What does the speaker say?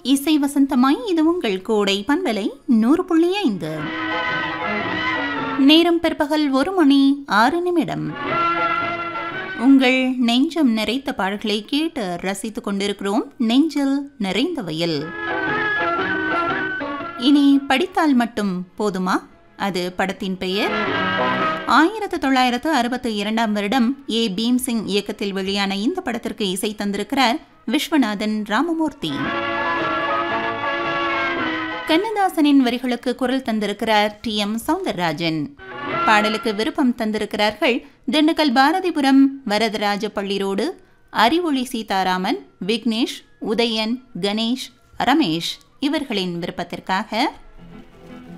இசை வசந்தமாய் இது உங்கள் கோடை பண்பலை நூறு புள்ளி ஐந்து நேரம் பிற்பகல் ஒரு மணி ஆறு நிமிடம் உங்கள் நெஞ்சம் நிறைத்த பாடல்களை கேட்டு ரசித்துக் கொண்டிருக்கிறோம் நெஞ்சில் நிறைந்த வயல் இனி படித்தால் மட்டும் போதுமா அது படத்தின் பெயர் ஆயிரத்து தொள்ளாயிரத்து அறுபத்தி இரண்டாம் வருடம் ஏ பீம்சிங் இயக்கத்தில் வெளியான இந்த படத்திற்கு இசை தந்திருக்கிறார் விஸ்வநாதன் ராமமூர்த்தி கண்ணதாசனின் வரிகளுக்கு குரல் தந்திருக்கிறார் டி எம் சவுந்தரராஜன் பாடலுக்கு விருப்பம் தந்திருக்கிறார்கள் திண்டுக்கல் பாரதிபுரம் வரதராஜ பள்ளிரோடு அறிவொளி சீதாராமன் விக்னேஷ் உதயன் கணேஷ் ரமேஷ் இவர்களின் விருப்பத்திற்காக